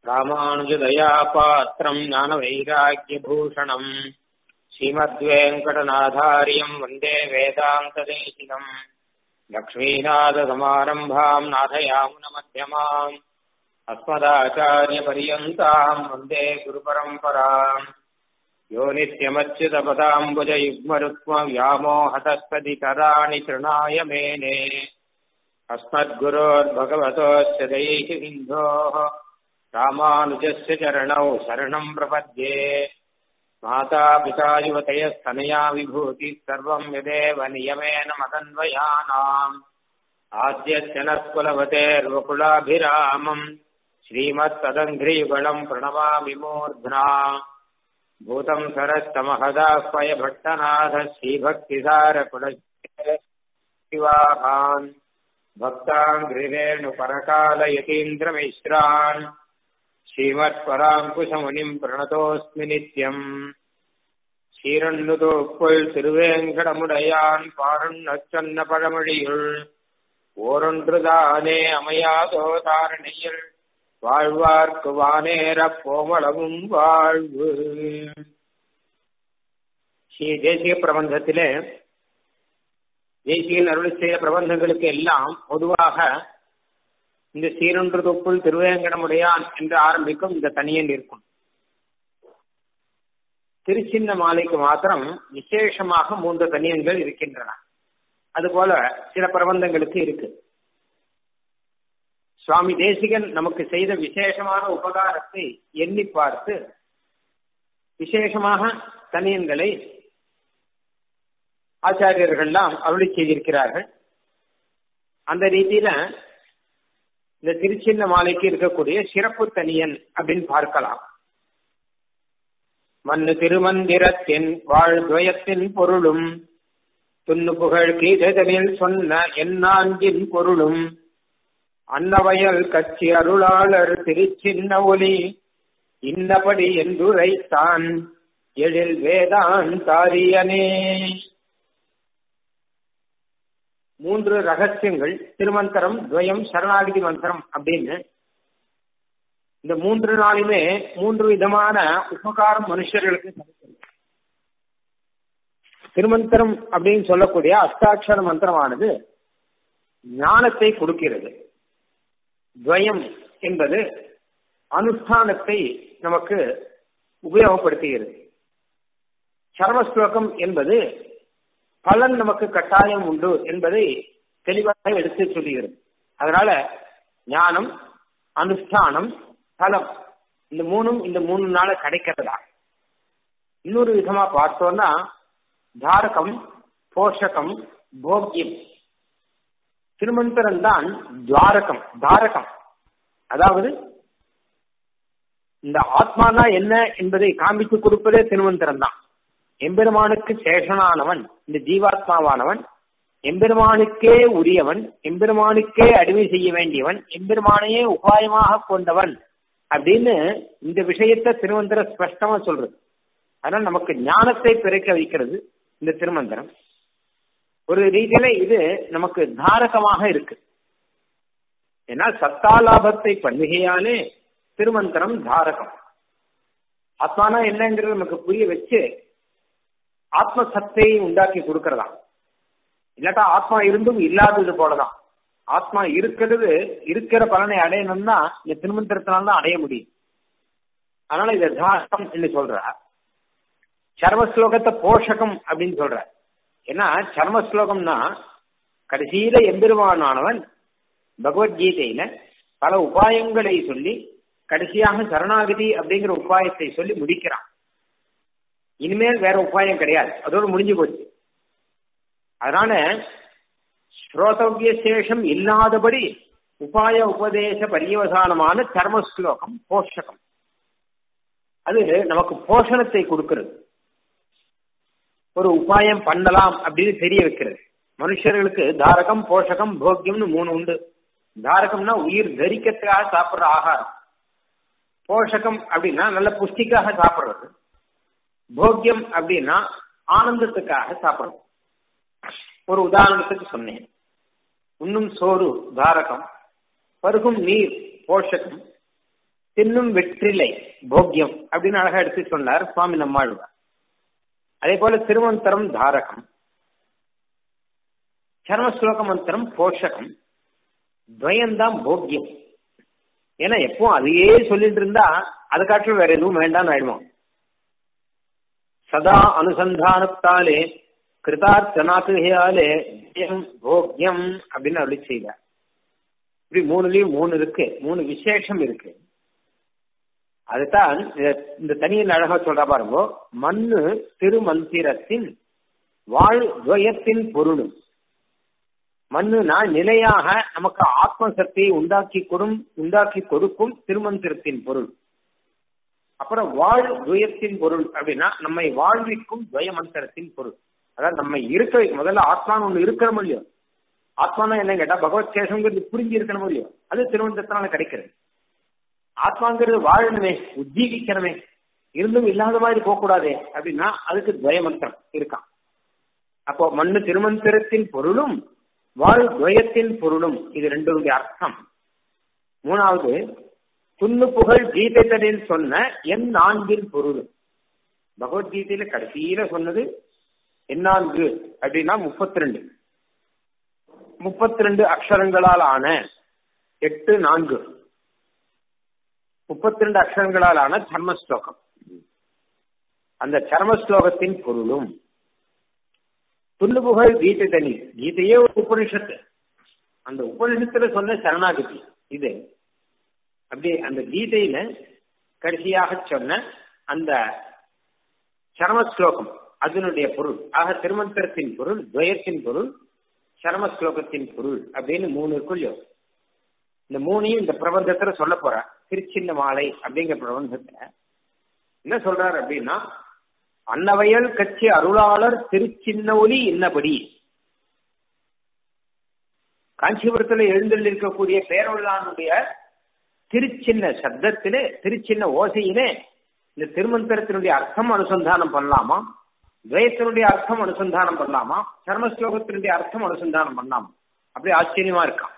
ராமானுஜதயா பாத்திரம் ஞானவைராக்கியபூஷணம் ஸ்ரீமத்வேங்கடநாதாரியம் வந்தே வேதாந்ததேசிகம் லக்ஷ்மீநாதசமாரம்பாம் நாதயாமுனமத்தியமாம் अस्मदाचार्यपर्यन्ताम् वन्दे गुरुपरम्पराम् यो नित्यमच्युतपदाम्बुजयुग्मरुक्मव्यामोहतस्पदितराणि तृणाय मेने अस्मद्गुरोर्भगवतोऽस्य दैहिसिन्धोः रामानुजस्य चरणौ शरणम् प्रपद्ये मातापिता युवतयस्तनया विभूतिः सर्वम् यदेव नियमेन मदन्वयानाम् आद्यस्य नः कुलवतेर्वकुलाभिरामम् श्रीमत्तदङ्घ्रियुगलम् प्रणमामि मूर्ध्ना भूतम् सरस्तमहदाह्वय भट्टनाथ श्रीभक्तिसारकुलशिवाभान् भक्ताङ्घ्रिरेणुपरकालयतीन्द्रमिश्रान् श्रीमत्पराङ्कुशमुनिम् प्रणतोऽस्मि नित्यम् சீரன்னுதோப்புள் திருவேங்கடமுடையான் பாருண்ணச்சன்ன பழமொழியுள் ஓரொன்றுதானே அமையாதோ தாரணையில் வாழ்வார்க்கு வானேர கோமளவும் வாழ்வு ஸ்ரீ தேசிய பிரபந்தத்திலே தேசியன் அருள் செய்த பிரபந்தங்களுக்கு எல்லாம் பொதுவாக இந்த சீரொன்று தொப்புள் திருவேங்கடமுடையான் என்று ஆரம்பிக்கும் இந்த தனியன் இருக்கும் திருச்சின்ன மாலைக்கு மாத்திரம் விசேஷமாக மூன்று தனியன்கள் இருக்கின்றன அதுபோல சில பிரபந்தங்களுக்கு இருக்கு சுவாமி தேசிகன் நமக்கு செய்த விசேஷமான உபகாரத்தை எண்ணி பார்த்து விசேஷமாக தனியன்களை ஆச்சாரியர்கள்லாம் அருளி செய்திருக்கிறார்கள் அந்த ரீதியில இந்த திருச்சின்ன மாலைக்கு இருக்கக்கூடிய சிறப்பு தனியன் அப்படின்னு பார்க்கலாம் மண்ணு திருமந்திரத்தின் வாழ்துவயத்தின் பொருளும் துண்ணு புகழ் கீதனில் சொன்ன என்னான்கின் பொருளும் அன்னவயல் கட்சி அருளாளர் திருச்சின்ன ஒலி இன்னபடி என்றுரைத்தான் எழில் வேதான் தாரியனே மூன்று ரகசியங்கள் திருமந்திரம் துவயம் சரணாகிதி மந்திரம் அப்படின்னு இந்த மூன்று நாளுமே மூன்று விதமான உபகாரம் மனுஷர்களுக்கு திருமந்திரம் அப்படின்னு சொல்லக்கூடிய அஷ்டாட்சர மந்திரமானது ஞானத்தை கொடுக்கிறது துவயம் என்பது அனுஷ்டானத்தை நமக்கு உபயோகப்படுத்துகிறது சர்மஸ்லோகம் என்பது பலன் நமக்கு கட்டாயம் உண்டு என்பதை தெளிவாக எடுத்து சொல்லுகிறது அதனால ஞானம் அனுஷ்டானம் பலம் இந்த மூணும் இந்த மூணு நாள கிடைக்கிறதா இன்னொரு விதமா பார்த்தோம்னா தாரகம் போஷகம் போக்கியம் திருமந்திரம் தான் துவாரகம் தாரகம் அதாவது இந்த ஆத்மானா என்ன என்பதை காண்பித்து கொடுப்பதே திருமந்திரம் தான் எம்பெருமானுக்கு சேஷனானவன் இந்த ஜீவாத்மாவானவன் எம்பெருமானுக்கே உரியவன் எம்பெருமானுக்கே அடிமை செய்ய வேண்டியவன் எம்பெருமானையே உபாயமாக கொண்டவன் அப்படின்னு இந்த விஷயத்த திருமந்திரம் ஸ்பஷ்டமா சொல்றது அதனால நமக்கு ஞானத்தை பிறக்க வைக்கிறது இந்த திருமந்திரம் ஒரு ரீதியில இது நமக்கு தாரகமாக இருக்கு ஏன்னா சத்தாலாபத்தை பண்ணுகையாலே திருமந்திரம் தாரகம் ஆத்மானா என்னங்கிறது நமக்கு புரிய வச்சு ஆத்ம சத்தை உண்டாக்கி கொடுக்கறதா இல்லாட்டா ஆத்மா இருந்தும் இல்லாதது போலதான் ஆத்மா இருக்கிறது இருக்கிற பலனை அடையணும்னா இந்த திருமந்திரத்தினால்தான் அடைய முடியும் அதனால இதை தாரகம் என்று சொல்ற சர்மஸ்லோகத்தை போஷகம் அப்படின்னு சொல்ற ஏன்னா சர்ம ஸ்லோகம்னா கடைசியில எம்பெருமானானவன் பகவத்கீதையில பல உபாயங்களை சொல்லி கடைசியாக சரணாகதி அப்படிங்கிற உபாயத்தை சொல்லி முடிக்கிறான் இனிமேல் வேற உபாயம் கிடையாது அதோடு முடிஞ்சு போச்சு அதனால ஸ்ரோதவிய சேஷம் இல்லாதபடி உபாய உபதேச பரியவசானமான சர்ம ஸ்லோகம் போஷகம் அது நமக்கு போஷணத்தை கொடுக்கிறது ஒரு உபாயம் பண்ணலாம் அப்படின்னு தெரிய வைக்கிறது மனுஷர்களுக்கு தாரகம் போஷகம் போக்கியம்னு மூணு உண்டு தாரகம்னா உயிர் தரிக்கிறதுக்காக சாப்பிடுற ஆகாரம் போஷகம் அப்படின்னா நல்ல புஷ்டிக்காக சாப்பிடுறது போக்கியம் அப்படின்னா ஆனந்தத்துக்காக சாப்பிடுறது ஒரு உதாரணத்துக்கு சொன்னேன் உண்ணும் சோறு தாரகம் பருகும் நீர் போஷகம் தின்னும் வெற்றிலை போக்கியம் அப்படின்னு அழகா எடுத்து சொன்னார் சுவாமி நம்மாழ்வார் அதே போல திருமந்திரம் தாரகம் சர்மஸ்லோக மந்திரம் போஷகம் துவயம்தான் போக்கியம் ஏன்னா எப்பவும் அதையே சொல்லிட்டு இருந்தா அதை காட்டிலும் வேற எதுவும் வேண்டாம்னு ஆயிடுமா சதா அனுசந்தானத்தாலே கிருதார்த்தனாக்குகையாலே போக்கியம் அப்படின்னு அருளி செய்தார் இப்படி மூணுலயும் மூணு இருக்கு மூணு விசேஷம் இருக்கு அதுதான் இந்த தனியில் அழகா சொல்ற பாருங்க மண்ணு திருமந்திரத்தின் வாழ் துவயத்தின் பொருளும் மண்ணுனா நிலையாக நமக்கு ஆத்ம சக்தியை உண்டாக்கி கொடும் உண்டாக்கி கொடுக்கும் திருமந்திரத்தின் பொருள் அப்புறம் வாழ் துயத்தின் பொருள் அப்படின்னா நம்மை வாழ்விக்கும் துவய மந்திரத்தின் பொருள் அதாவது நம்ம இருக்க முதல்ல ஆத்மான்னு ஒண்ணு இருக்கிற முடியும் ஆத்மானா என்ன கேட்டா பகவத் சேஷங்கிறது புரிஞ்சு இருக்கணும் இல்லையோ அது திருமணத்தினால கிடைக்கிறது ஆத்மாங்கிறது வாழணுமே உஜ்ஜீவிக்கணுமே இருந்தும் இல்லாத மாதிரி போகக்கூடாதே அப்படின்னா அதுக்கு துவயமந்திரம் இருக்கான் அப்போ மண்ணு திருமந்திரத்தின் பொருளும் வாழ் துவயத்தின் பொருளும் இது ரெண்டுடைய அர்த்தம் மூணாவது துண்ணு புகழ் கீதைத்தனில் சொன்ன என் நான்கின் பொருள் பகவத்கீதையில கடைசியில சொன்னது என்னான்கு அப்படின்னா முப்பத்தி ரெண்டு முப்பத்தி ரெண்டு அக்ஷரங்களால் ஆன எட்டு நான்கு முப்பத்தி ரெண்டு அக்ஷரங்களால் ஆன தர்ம ஸ்லோகம் அந்த சர்ம ஸ்லோகத்தின் பொருளும் துள்ளுபுகழ் கீதை தனி கீதையே ஒரு உபனிஷத்து அந்த உபனிஷத்துல சொன்ன சரணாகதி இது அப்படி அந்த கீதையில கடைசியாக சொன்ன அந்த சரம ஸ்லோகம் அதனுடைய பொருள் ஆக திருமந்திரத்தின் பொருள் துவயத்தின் பொருள் சரம ஸ்லோகத்தின் பொருள் அப்படின்னு மூணு இருக்குல்லையோ இந்த மூணையும் இந்த பிரபந்தத்துல சொல்ல போற திருச்சின்ன மாலை அப்படிங்கிற பிரபந்தத்துல என்ன சொல்றாரு அப்படின்னா அன்னவயல் கட்சி அருளாளர் திருச்சின்ன ஒலி இன்னபடி காஞ்சிபுரத்துல எழுந்தள்ளிருக்கக்கூடிய பேரொழிலானுடைய திருச்சின்ன சப்தத்திலே திருச்சின்ன ஓசையிலே இந்த திருமந்திரத்தினுடைய அர்த்தம் அனுசந்தானம் பண்ணலாமா துவயத்தினுடைய அர்த்தம் அனுசந்தானம் பண்ணலாமா சர்மஸ்லோகத்தினுடைய அர்த்தம் அனுசந்தானம் பண்ணலாமா அப்படி ஆச்சரியமா இருக்கான்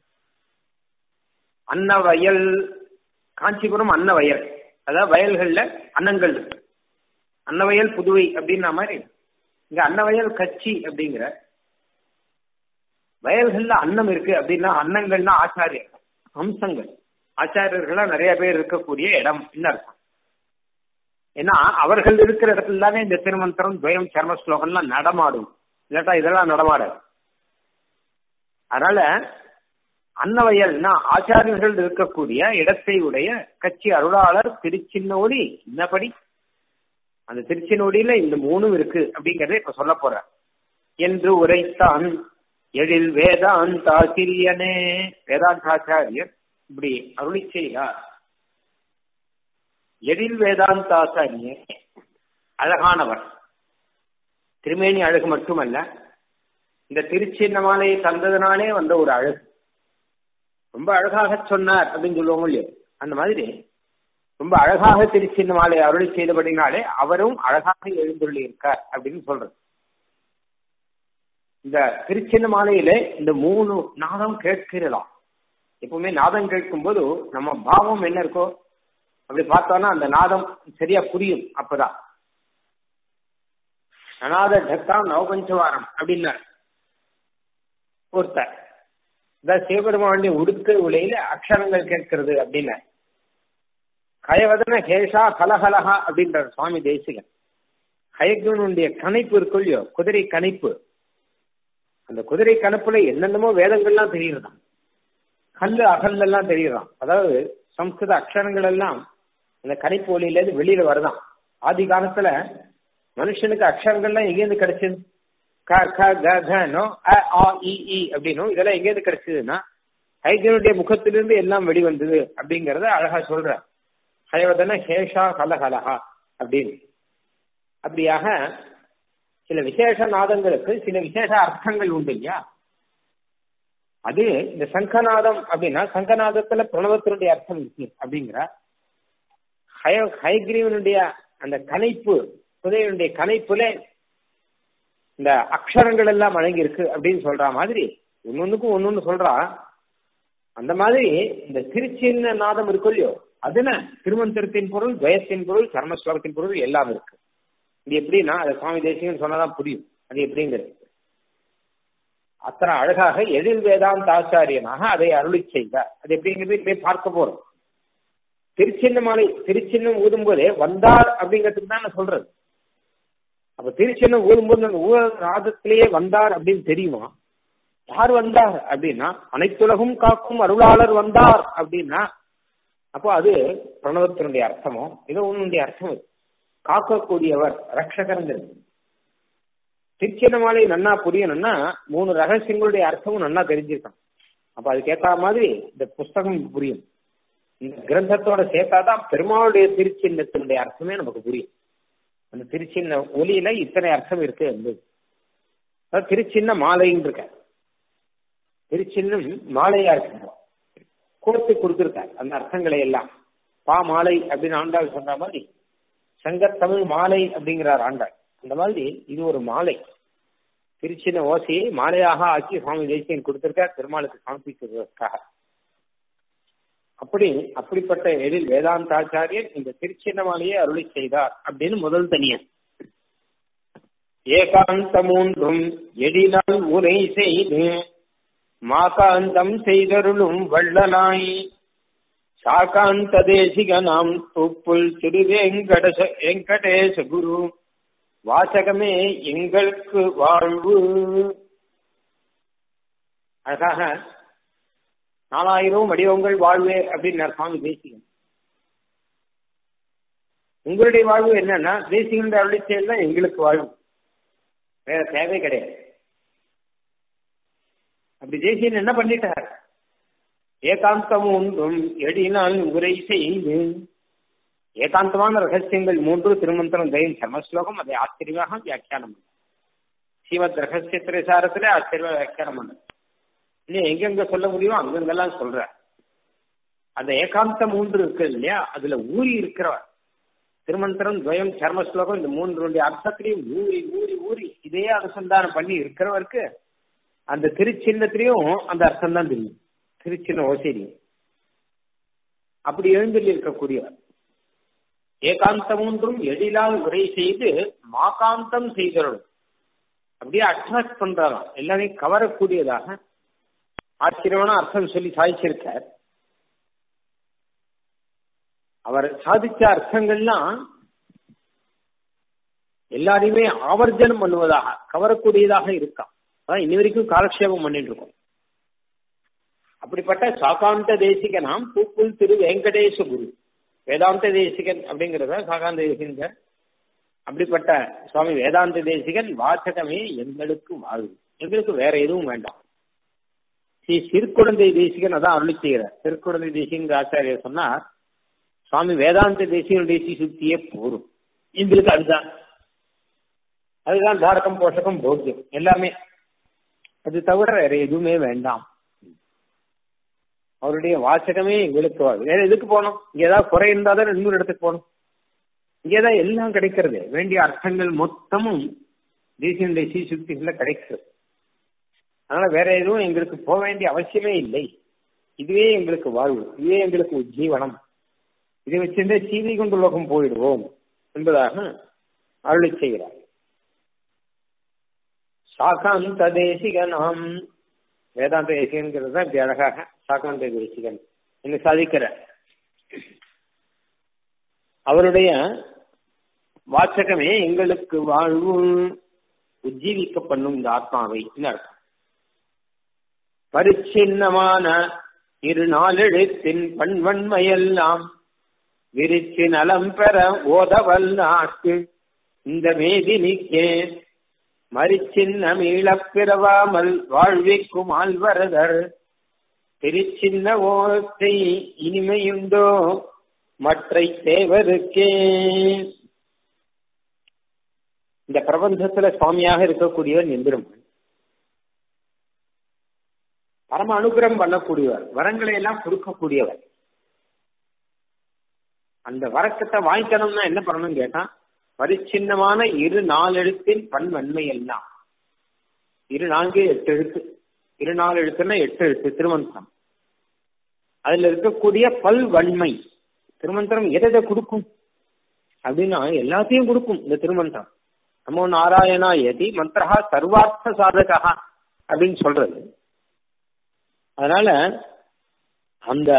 அன்னவயல் காஞ்சிபுரம் அன்னவயல் அதாவது வயல்கள்ல அன்னங்கள் இருக்கு அன்னவயல் புதுவை அப்படின்ற மாதிரி இங்க அன்னவயல் கட்சி அப்படிங்கிற வயல்கள்ல அன்னம் இருக்கு அப்படின்னா அன்னங்கள்னா ஆச்சாரியர் அம்சங்கள் ஆச்சாரியர்களா நிறைய பேர் இருக்கக்கூடிய இடம் அர்த்தம் ஏன்னா அவர்கள் இருக்கிற இடத்துல தானே இந்த திருமந்திரம் துவயம் சர்ம ஸ்லோகம்லாம் நடமாடும் இல்லாட்டா இதெல்லாம் நடமாடாது அதனால அன்னவயல்னா ஆச்சாரியர்கள் இருக்கக்கூடிய இடத்தை உடைய கட்சி அருளாளர் திருச்சின்னோடி என்னபடி அந்த திருச்சினோடியில இந்த மூணும் இருக்கு அப்படிங்கறத இப்ப சொல்ல போற என்று உரைத்தான் எழில் வேதாந்தாசிரியனே வேதாந்தாச்சாரியர் இப்படி அருளி செய்கிறார் எழில் வேதாந்தாச்சாரியர் அழகானவர் திருமேனி அழகு மட்டுமல்ல இந்த திருச்சின்ன மாலையை தந்ததுனாலே வந்த ஒரு அழகு ரொம்ப அழகாக சொன்னார் அப்படின்னு சொல்லுவாங்க இல்லையோ அந்த மாதிரி ரொம்ப அழகாக திருச்சின்ன மாலை அருளி செய்தபடினாலே அவரும் அழகாக எழுந்துள்ளி இருக்கார் அப்படின்னு சொல்றது இந்த திருச்சின்ன மாலையில இந்த மூணு நாதம் கேட்கிறலாம் எப்பவுமே நாதம் கேட்கும் போது நம்ம பாவம் என்ன இருக்கோ அப்படி பார்த்தோம்னா அந்த நாதம் சரியா புரியும் அப்பதான் அநாத டக்காம் நவபஞ்சவாரம் அப்படின்னார் ஒருத்தர் இந்த சிவபெருமானுடைய உடுக்க உலையில அக்ஷரங்கள் கேட்கிறது அப்படின்னு கயவதன ஹேஷா கலகலகா அப்படின்றார் சுவாமி தேசிகன் ஹயக்ரனுடைய கணைப்பு இருக்கு இல்லையோ குதிரை கணைப்பு அந்த குதிரை கணப்புல என்னென்னமோ வேதங்கள்லாம் தெரியுறதாம் கல்லு அகல் எல்லாம் தெரியுறான் அதாவது சம்ஸ்கிருத அக்ஷரங்கள் எல்லாம் அந்த கணிப்பு ஒளியில இருந்து வெளியில வருதான் ஆதி காலத்துல மனுஷனுக்கு அக்ஷரங்கள்லாம் எங்கேருந்து கிடைச்சது க க க கனோ அ ஆ இ இ அப்படின்னும் இதெல்லாம் எங்கேருந்து கிடைச்சதுன்னா ஹைகனுடைய முகத்திலிருந்து எல்லாம் வெளிவந்தது அப்படிங்கறத அழகா சொல்ற ஹயவதன ஹேஷா கலகலஹா அப்படின்னு அப்படியாக சில விசேஷ நாதங்களுக்கு சில விசேஷ அர்த்தங்கள் உண்டு இல்லையா அது இந்த சங்கநாதம் அப்படின்னா சங்கநாதத்துல பிரணவத்தினுடைய அர்த்தம் இருக்கு அப்படிங்கிற ஹய ஹயக்ரீவனுடைய அந்த கணைப்பு புதையனுடைய கணைப்புல இந்த அக்ஷரங்கள் எல்லாம் அடங்கி இருக்கு அப்படின்னு சொல்ற மாதிரி ஒன்னொன்னுக்கும் ஒன்னொன்னு சொல்றா அந்த மாதிரி இந்த திருச்சின்ன நாதம் இருக்கும் இல்லையோ அதுல திருமந்திரத்தின் பொருள் துவயத்தின் பொருள் சர்மஸ்லோகத்தின் பொருள் எல்லாம் இருக்கு இது எப்படின்னா அது சுவாமி தேசியம் சொன்னாதான் புரியும் அது எப்படிங்கிறது அத்தனை அழகாக எழில் வேதாந்த ஆச்சாரியனாக அதை அருளி செய்தார் அது எப்படிங்கிறது இப்படி பார்க்க போறோம் திருச்சின்னமலை திருச்சின்னம் ஊதும் போதே வந்தார் அப்படிங்கிறதுக்கு தான் நான் சொல்றது அப்ப திருச்சின்னம் ஊதும்போது அந்த ஊர ராகத்திலேயே வந்தார் அப்படின்னு தெரியுமா யார் வந்தார் அப்படின்னா அனைத்துலகும் காக்கும் அருளாளர் வந்தார் அப்படின்னா அப்போ அது பிரணவத்தினுடைய அர்த்தமோ ஏதோ ஒன்னுடைய அர்த்தம் அது காக்கக்கூடியவர் ரட்சகருங்கிறது திருச்சின்னமாலை நன்னா புரியணும்னா மூணு ரகசியங்களுடைய அர்த்தமும் நன்னா தெரிஞ்சிருக்கணும் அப்ப அதுக்கேற்ற மாதிரி இந்த புஸ்தகம் புரியும் இந்த கிரந்தத்தோட சேர்த்தாதான் பெருமாளுடைய திருச்சின்னத்தினுடைய அர்த்தமே நமக்கு புரியும் அந்த திருச்சின்ன ஒலியில இத்தனை அர்த்தம் இருக்கு என்பது அதாவது திருச்சின்ன மாலைன்னு இருக்க திருச்சின்னம் மாலையா இருக்கு கோர்த்து கொடுத்திருக்கார் அந்த அர்த்தங்களை எல்லாம் பா மாலை அப்படின்னு ஆண்டாள் சொன்ன மாதிரி சங்கத்தமிழ் மாலை அப்படிங்கிறார் ஆண்டாள் அந்த மாதிரி இது ஒரு மாலை திருச்சின ஓசையை மாலையாக ஆக்கி சுவாமி தேசியன் கொடுத்திருக்கார் பெருமாளுக்கு சமர்ப்பிக்கிறதுக்காக அப்படி அப்படிப்பட்ட எழில் வேதாந்தாச்சாரியர் இந்த திருச்சின்ன மாலையை அருளி செய்தார் அப்படின்னு முதல் தனியன் ஏகாந்த மூன்றும் எழிலால் உரை செய்து மாகாந்தம் செய்தருளும் வள்ளலாய் சாகாந்த தேசிக நாம் தூப்புல் திரு வெங்கடச வெங்கடேச குரு வாசகமே எங்களுக்கு வாழ்வு அழகாக நாலாயிரம் வடிவங்கள் வாழ்வே அப்படின்னு சுவாமி தேசிகன் உங்களுடைய வாழ்வு என்னன்னா தேசிகன் அருளி செயல் எங்களுக்கு வாழ்வு வேற தேவை கிடையாது அப்படி தேசியன் என்ன பண்ணிட்டார் ஏகாந்தம் ஒன்றும் எடினால் உரை செய்து ஏகாந்தமான ரகசியங்கள் மூன்று திருமந்திரம் தயம் சர்மஸ்லோகம் அதை ஆச்சரியமாக வியாக்கியானம் பண்ண ஸ்ரீமத் ரகசிய திரைசாரத்துல ஆச்சரிய வியாக்கியானம் பண்ண இன்னும் எங்கெங்க சொல்ல முடியுமோ அங்கங்கெல்லாம் சொல்ற அந்த ஏகாந்த மூன்று இருக்கு இல்லையா அதுல ஊறி இருக்கிறவர் திருமந்திரம் துவயம் சர்மஸ்லோகம் இந்த மூன்றுடைய அர்த்தத்திலையும் ஊறி ஊறி ஊறி இதே அனுசந்தானம் பண்ணி இருக்கிறவருக்கு அந்த திருச்சின்னத்திலையும் அந்த அர்த்தம் தான் தெரியும் திருச்சின்ன ஓசேரியும் அப்படி எழுந்தள்ளி இருக்கக்கூடியவர் ஏகாந்தம் ஒன்றும் எழிலால் உரை செய்து மாகாந்தம் செய்தருளும் அப்படியே அட்ராக்ட் பண்றாராம் எல்லாரையும் கவரக்கூடியதாக ஆச்சரியமான அர்த்தம் சொல்லி சாதிச்சிருக்கார் அவர் சாதிச்ச அர்த்தங்கள்லாம் எல்லாரையுமே ஆவர்ஜனம் பண்ணுவதாக கவரக்கூடியதாக இருக்கான் அதான் இன்னி வரைக்கும் காலக்ஷேபம் பண்ணிட்டு இருக்கோம் அப்படிப்பட்ட சாகாந்த தேசிகனாம் பூப்புல் திரு வெங்கடேச குரு வேதாந்த தேசிகன் அப்படிங்கிறத சாகாந்த தேசிகன் அப்படிப்பட்ட சுவாமி வேதாந்த தேசிகன் வாசகமே எங்களுக்கு வாழ்வு எங்களுக்கு வேற எதுவும் வேண்டாம் ஸ்ரீ சிறுக்குழந்தை தேசிகன் அதான் அருளி செய்கிறார் சிறுக்குழந்தை தேசிகன் ஆச்சாரியர் சொன்னார் சுவாமி வேதாந்த தேசிகனுடைய சுத்தியே போரும் எங்களுக்கு அதுதான் அதுதான் தாரகம் போஷகம் போக்கியம் எல்லாமே அது தவிர வேற எதுவுமே வேண்டாம் அவருடைய வாசகமே எங்களுக்கு வேற எதுக்கு போகணும் இங்க ஏதாவது குறை இருந்தா தான் இன்னொரு இடத்துக்கு போகணும் இங்கேதான் எல்லாம் கிடைக்கிறது வேண்டிய அர்த்தங்கள் மொத்தமும் தேசியனுடைய சீசுக்திகள்ல கிடைக்கிறது அதனால வேற எதுவும் எங்களுக்கு போக வேண்டிய அவசியமே இல்லை இதுவே எங்களுக்கு வாழ்வு இதுவே எங்களுக்கு உஜ்ஜீவனம் இதை வச்சிருந்தே சீதை கொண்டு உலகம் போயிடுவோம் என்பதாக அருளி செய்கிறார் சாகாந்த தேசிகனாம் வேதாந்த தேசிகன்கிறது தான் இப்படி அழகாக சாகாந்த தேசிகன் என்று சாதிக்கிற அவருடைய வாச்சகமே எங்களுக்கு வாழ்வு உஜ்ஜீவிக்க பண்ணும் இந்த ஆத்மாவை அர்த்தம் பரிச்சின்னமான இரு நாளெழுத்தின் பண்வன்மையெல்லாம் விரிச்சு நலம் பெற ஓதவல் நாட்டு இந்த மேதினிக்கே மறிச்சின்ன மீளப் பிறவாமல் வாழ்விக்கும் ஆழ்வரதர் திருச்சின்ன ஓசை இனிமையுண்டோ மற்றை தேவருக்கே இந்த பிரபந்தத்துல சுவாமியாக இருக்கக்கூடியவர் எந்திரமன் பரம அனுகிரகம் பண்ணக்கூடியவர் வரங்களை எல்லாம் கொடுக்கக்கூடியவர் அந்த வரக்கத்தை வாங்கிக்கணும்னா என்ன பண்ணணும் கேட்டா பரிச்சின்னமான இரு நாலெழுத்தின் பன்வன்மை எல்லாம் இரு நான்கு எட்டு எழுத்து இரு நாலு எழுத்துன்னா எட்டு எழுத்து திருமந்தம் அதுல இருக்கக்கூடிய பல்வன்மை திருமந்திரம் எதை எதை கொடுக்கும் அப்படின்னா எல்லாத்தையும் கொடுக்கும் இந்த திருமந்திரம் நமோ நாராயணா எதி மந்திரா சர்வார்த்த சாதகா அப்படின்னு சொல்றது அதனால அந்த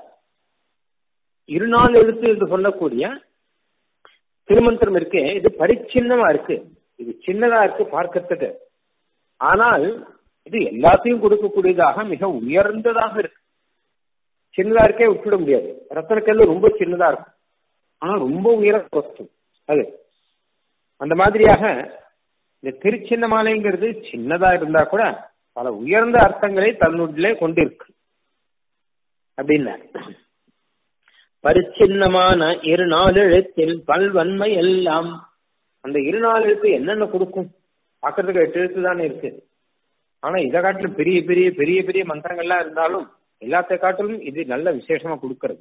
இருநாள் எழுத்து என்று சொல்லக்கூடிய திருமந்திரம் இருக்கே இது பரிச்சின்னமா இருக்கு இது சின்னதா இருக்கு பார்க்கறதுக்கு ஆனால் இது எல்லாத்தையும் கொடுக்கக்கூடியதாக மிக உயர்ந்ததாக இருக்கு சின்னதா இருக்கே விட்டுட முடியாது ரத்தனக்கல்லு ரொம்ப சின்னதா இருக்கும் ஆனா ரொம்ப உயர வஸ்து அது அந்த மாதிரியாக இந்த திருச்சின்ன மாலைங்கிறது சின்னதா இருந்தா கூட பல உயர்ந்த அர்த்தங்களை தன்னுள்ளே கொண்டிருக்கு அப்படின்னா பரிச்சின்னமான இரு நாலெழுத்தில் பல்வன்மை எல்லாம் அந்த இரு நாலெழுத்து என்னென்ன கொடுக்கும் பார்க்கறதுக்கு எட்டு எழுத்து தானே இருக்கு ஆனா இதை காட்டிலும் பெரிய பெரிய பெரிய பெரிய மந்திரங்கள்லாம் இருந்தாலும் எல்லாத்த காட்டிலும் இது நல்ல விசேஷமா கொடுக்கறது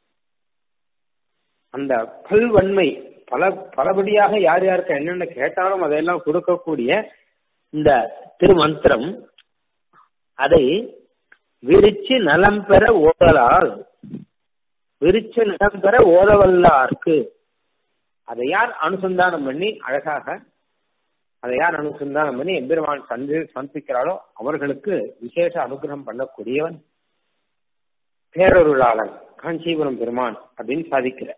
அந்த பல்வன்மை பல பலபடியாக யார் யாருக்கு என்னென்ன கேட்டாலும் அதையெல்லாம் கொடுக்கக்கூடிய இந்த திருமந்திரம் அதை விரிச்சு நலம் பெற ஓதலால் விரிச்சு நலம் பெற ஓதவல்லார்க்கு அதை யார் அனுசந்தானம் பண்ணி அழகாக அதை யார் அனுசந்தானம் பண்ணி எம்பெருமான் சந்தி சந்திக்கிறாளோ அவர்களுக்கு விசேஷ அனுகிரகம் பண்ணக்கூடியவன் பேரொருளாளன் காஞ்சிபுரம் பெருமான் அப்படின்னு சாதிக்கிற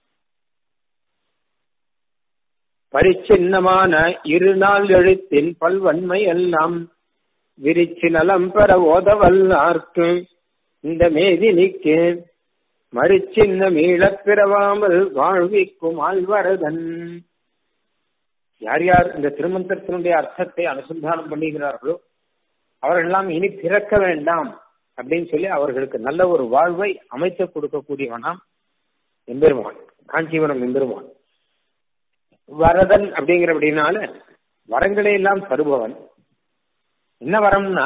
பரிச்சின்னமான இரு நாள் எழுத்தின் பல்வன்மை எல்லாம் விரிச்சு நலம் பெற ஓதவல்லார்க்கு இந்த மேதினிக்கு மறிச்சின்ன மீளப் பிறவாமல் வாழ்விக்கும் ஆழ்வரதன் யார் யார் இந்த திருமந்திரத்தினுடைய அர்த்தத்தை அனுசந்தானம் பண்ணுகிறார்களோ அவர்களெல்லாம் இனி பிறக்க வேண்டாம் அப்படின்னு சொல்லி அவர்களுக்கு நல்ல ஒரு வாழ்வை அமைத்து கொடுக்கக்கூடியவனாம் எம்பெருமான் காஞ்சிபுரம் எம்பெருமான் வரதன் அப்படிங்கிற அப்படின்னால வரங்களை எல்லாம் தருபவன் என்ன வரம்னா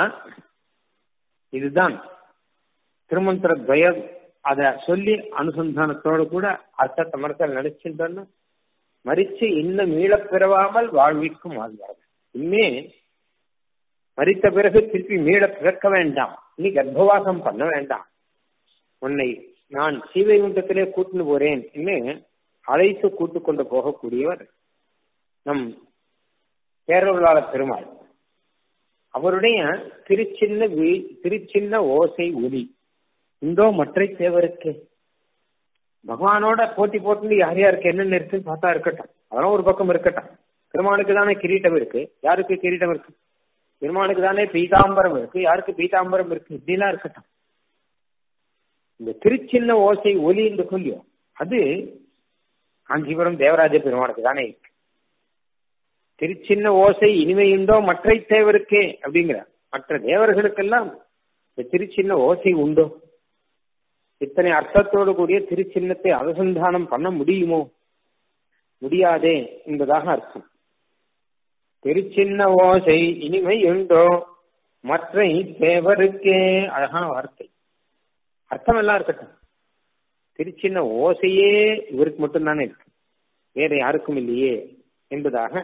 இதுதான் திருமந்திர துவய அத சொல்லி அனுசந்தானத்தோடு கூட அர்த்தத்தை மரத்தில் நினைச்சிருந்தோன்னா மறிச்சு இன்னும் மீளப் பிறவாமல் வாழ்விக்கும் ஆழ்வார்கள் இனிமே மறித்த பிறகு திருப்பி மீள பிறக்க வேண்டாம் இனி கர்ப்பவாசம் பண்ண வேண்டாம் உன்னை நான் சீவைகுண்டத்திலே கூட்டுன்னு போறேன் என்று அழைத்து கூட்டு கொண்டு போகக்கூடியவர் நம் பேரொருளாள பெருமாள் அவருடைய திருச்சின்ன திருச்சின்ன ஓசை ஒலி இந்தோ மற்ற தேவருக்கு பகவானோட போட்டி போட்டு யார் யாருக்கு என்னென்ன இருக்குன்னு பார்த்தா இருக்கட்டும் அதெல்லாம் ஒரு பக்கம் இருக்கட்டும் பெருமானுக்கு தானே கிரீட்டம் இருக்கு யாருக்கு கிரீட்டம் இருக்கு பெருமானுக்கு தானே பீதாம்பரம் இருக்கு யாருக்கு பீதாம்பரம் இருக்கு இப்படிலாம் இருக்கட்டும் இந்த திருச்சின்ன ஓசை ஒலி என்று சொல்லியும் அது காஞ்சிபுரம் தேவராஜ பெருமானுக்கு தானே இருக்கு திருச்சின்ன ஓசை இனிமையுண்டோ மற்ற தேவருக்கே அப்படிங்கிற மற்ற தேவர்களுக்கெல்லாம் இந்த திருச்சின்ன ஓசை உண்டோ இத்தனை அர்த்தத்தோடு கூடிய திருச்சின்னத்தை அனுசந்தானம் பண்ண முடியுமோ முடியாதே என்பதாக அர்த்தம் திருச்சின்ன ஓசை இனிமை உண்டோ மற்ற தேவருக்கே அழகான வார்த்தை அர்த்தம் எல்லாம் இருக்கட்டும் திருச்சின்ன ஓசையே இவருக்கு மட்டும்தானே இருக்கு வேற யாருக்கும் இல்லையே என்பதாக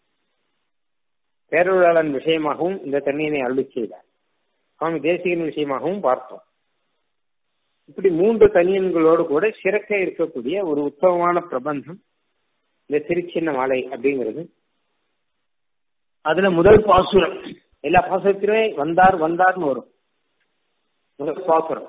பேரொருளாளன் விஷயமாகவும் இந்த தண்ணீரை அருளி செய்தார் சுவாமி தேசிகன் விஷயமாகவும் பார்த்தோம் இப்படி மூன்று தனியன்களோடு கூட சிறக்க இருக்கக்கூடிய ஒரு உத்தமமான பிரபந்தம் இந்த திருச்சின்ன மாலை அப்படிங்கிறது அதுல முதல் பாசுரம் எல்லா பாசுரத்திலுமே வந்தார் வந்தார்னு வரும் முதல் பாசுரம்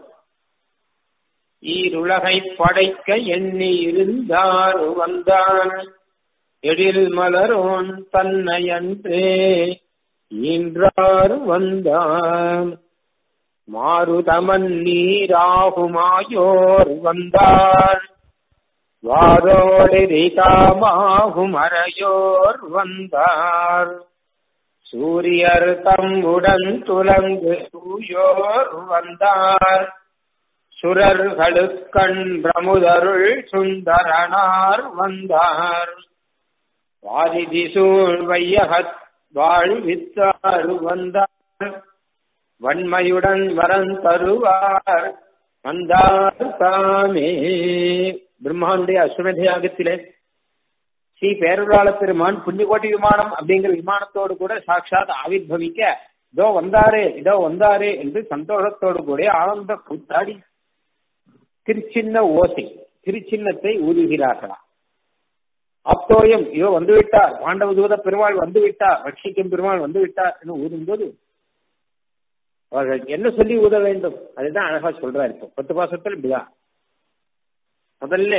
ஈருலகை படைக்க எண்ணி இருந்தார் வந்தான் எழில் மலரோன் தன்னையன்றே ஈன்றார் வந்தான் மாருதமன் நீராகுமாயோர் வந்தார் வாரோடு தாமாகும் அறையோர் வந்தார் சூரியர் தம்முடன் துலங்கு தூயோர் வந்தார் சுரர்களுக்கண் பிரமுதருள் சுந்தரனார் வந்தார் வாரிதி சூழ் வையகத் வாழ்வித்தார் வந்தார் வன்மையுடன் வரம் தருவார் வந்தார் தாமே பிரம்மாவுடைய அஸ்வமேத யாகத்திலே ஸ்ரீ பேருளாள பெருமான் புண்ணியகோட்டி விமானம் அப்படிங்கிற விமானத்தோடு கூட சாட்சாத் ஆவிர்வவிக்க இதோ வந்தாரே இதோ வந்தாரே என்று சந்தோஷத்தோடு கூட ஆனந்த கூத்தாடி திருச்சின்ன ஓசை திருச்சின்னத்தை ஊதுகிறார்களா அப்தோயம் ஐயோ வந்து விட்டார் பாண்டவ தூத பெருமாள் வந்து விட்டார் ரட்சிக்கும் பெருமாள் வந்து விட்டார் என்று ஊதும்போது அவர்கள் என்ன சொல்லி ஊத வேண்டும் அதுதான் அழகா சொல்றாரு இப்போ பத்து மாசத்துல இப்படிதான் முதல்ல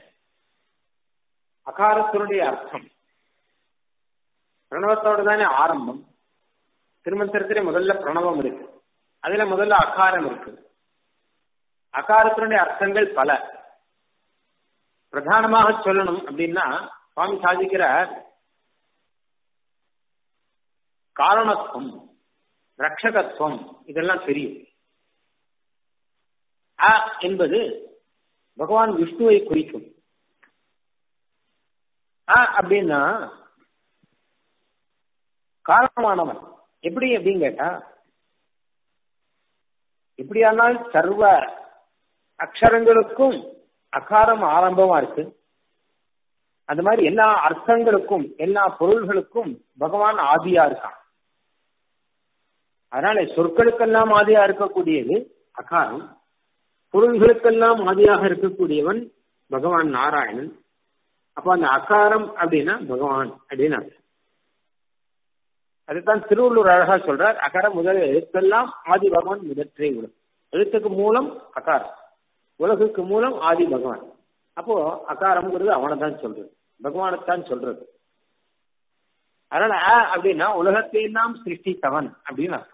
அகாரத்தினுடைய அர்த்தம் பிரணவத்தோட தானே ஆரம்பம் திருமந்திரத்திலே முதல்ல பிரணவம் இருக்கு அதுல முதல்ல அகாரம் இருக்கு அகாரத்தினுடைய அர்த்தங்கள் பல பிரதானமாக சொல்லணும் அப்படின்னா சுவாமி சாதிக்கிற காரணத்துவம் ரட்சகத்துவம் இதெல்லாம் தெரியும் அ என்பது பகவான் விஷ்ணுவை குறிக்கும் அ அப்படின்னா காரணமானவன் எப்படி அப்படின்னு கேட்டா எப்படியானால் சர்வ அக்ஷரங்களுக்கும் அகாரம் ஆரம்பமா இருக்கு அந்த மாதிரி எல்லா அர்த்தங்களுக்கும் எல்லா பொருள்களுக்கும் பகவான் ஆதியா இருக்கான் அதனால சொற்களுக்கெல்லாம் ஆதியா இருக்கக்கூடியது அகாரம் பொருள்களுக்கெல்லாம் ஆதியாக இருக்கக்கூடியவன் பகவான் நாராயணன் அப்ப அந்த அகாரம் அப்படின்னா பகவான் அப்படின்னு அர்த்தம் அதுதான் திருவள்ளூர் அழகா சொல்றார் அகாரம் முதல் எழுத்தெல்லாம் ஆதி பகவான் முதற்றே உலகம் எழுத்துக்கு மூலம் அகாரம் உலகுக்கு மூலம் ஆதி பகவான் அப்போ அகாரம்ங்கிறது அவனை தான் சொல்றது பகவானைத்தான் சொல்றது அதனால அ அப்படின்னா உலகத்தை எல்லாம் சிருஷ்டித்தவன் அப்படின்னு அர்த்தம்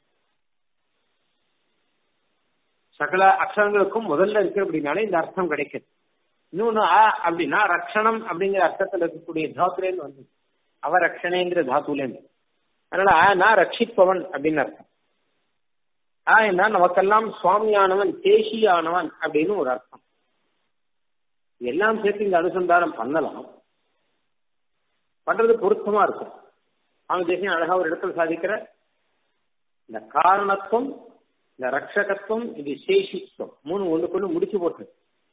சகல அக்ஷரங்களுக்கும் முதல்ல இருக்கு அப்படின்னாலே இந்த அர்த்தம் கிடைக்குது இன்னொன்னு அ அப்படின்னா ரக்ஷணம் அப்படிங்கிற அர்த்தத்தில் இருக்கக்கூடிய தாத்துலேருந்து வந்து அவ ரக்ஷணேங்கிற தாத்துலேருந்து அதனால ஆனா ரட்சிப்பவன் அப்படின்னு அர்த்தம் ஆ என்ன நமக்கெல்லாம் சுவாமியானவன் தேசியானவன் அப்படின்னு ஒரு அர்த்தம் எல்லாம் சேர்த்து இந்த அனுசந்தானம் பண்ணலாம் பண்றது பொருத்தமா இருக்கும் அவங்க தேசியம் அழகா ஒரு இடத்துல சாதிக்கிற இந்த காரணத்துவம் இந்த ரட்சகத்துவம் இது சேஷித்துவம் மூணு ஒண்ணுக்குள்ள முடிச்சு போட்டு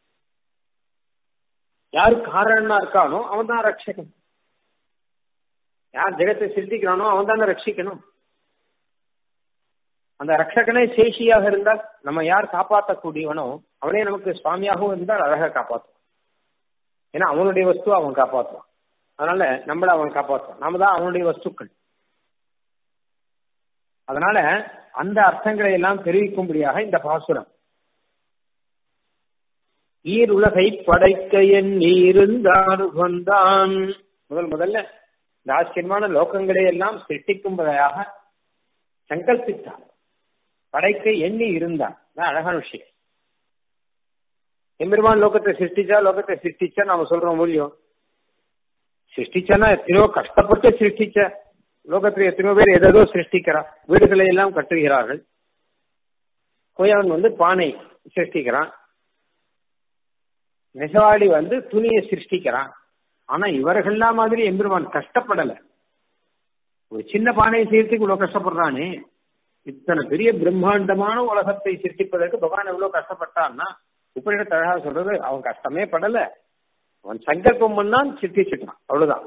யாரு காரணனா இருக்கானோ அவன் தான் ரட்சகன் யார் ஜெகத்தை சிருஷ்டிக்கிறானோ அவன் தானே ரட்சிக்கணும் அந்த ரட்சகனே சேஷியாக இருந்தால் நம்ம யார் காப்பாற்றக்கூடியவனோ அவனே நமக்கு சுவாமியாகவும் இருந்தால் அழகாக காப்பாற்றுவான் ஏன்னா அவனுடைய வஸ்து அவன் காப்பாற்றுவான் அதனால நம்மள அவன் காப்பாற்றுவான் நாம தான் அவனுடைய வஸ்துக்கள் அதனால அந்த அர்த்தங்களை எல்லாம் தெரிவிக்கும்படியாக இந்த பாசுரம் ஈர் உலகை படைக்க என் இருந்தார் வந்தான் முதல் முதல்ல இந்த ஆச்சரியமான லோகங்களை எல்லாம் சிருஷ்டிக்கும்பதாக சங்கல்பித்தார் படைக்க எண்ணி இருந்தார் அழகான விஷயம் எம்பெருமான் லோகத்தை சிருஷ்டிச்சா லோகத்தை சிருஷ்டிச்சா நாம சொல்றோம் மூலியம் சிருஷ்டிச்சானா எத்தனையோ கஷ்டப்பட்டு சிருஷ்டிச்ச லோகத்துல எத்தனையோ பேர் எதோ சிருஷ்டிக்கிறான் வீடுகளை எல்லாம் கட்டுகிறார்கள் கோயவன் வந்து பானை சிருஷ்டிக்கிறான் நெசவாளி வந்து துணியை சிருஷ்டிக்கிறான் ஆனா இவர்கள்லாம் மாதிரி எம்பெருமான் கஷ்டப்படல ஒரு சின்ன பானையை செய்யறதுக்கு இவ்வளவு கஷ்டப்படுறானே இத்தனை பெரிய பிரம்மாண்டமான உலகத்தை சிருஷ்டிப்பதற்கு பகவான் எவ்வளவு கஷ்டப்பட்டான்னா உப்பரிடத்து அழகா சொல்றது அவன் கஷ்டமே படல அவன் சங்கல்பம் பண்ணான் சிருஷ்டிச்சுட்டான் அவ்வளவுதான்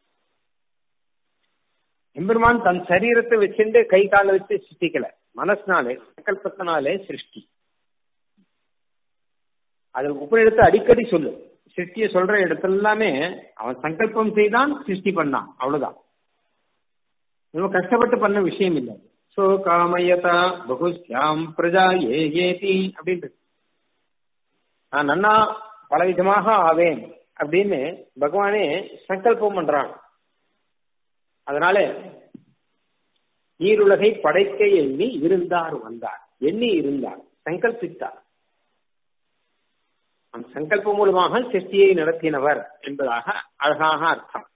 எம்பெருமான் தன் சரீரத்தை வச்சுட்டு கை கால வச்சு சிருஷ்டிக்கல மனசினாலே சங்கல்பத்தினாலே சிருஷ்டி அது உப்பரிடத்து அடிக்கடி சொல்லு சிருஷ்டிய சொல்ற இடத்துல எல்லாமே அவன் சங்கல்பம் செய்தான் சிருஷ்டி பண்ணான் அவ்வளவுதான் இவன் கஷ்டப்பட்டு பண்ண விஷயம் இல்லை சோ காமயதா பகுஸ்யாம் பிரஜா ஏ ஏதி அப்படின்ட்டு நான் நன்னா பலவிதமாக ஆவேன் அப்படின்னு பகவானே சங்கல்பம் பண்றான் அதனால நீருலகை படைக்க எண்ணி இருந்தார் வந்தார் எண்ணி இருந்தார் சங்கல்பித்தார் அந்த சங்கல்பம் மூலமாக சிருஷ்டியை நடத்தினவர் என்பதாக அழகாக அர்த்தம்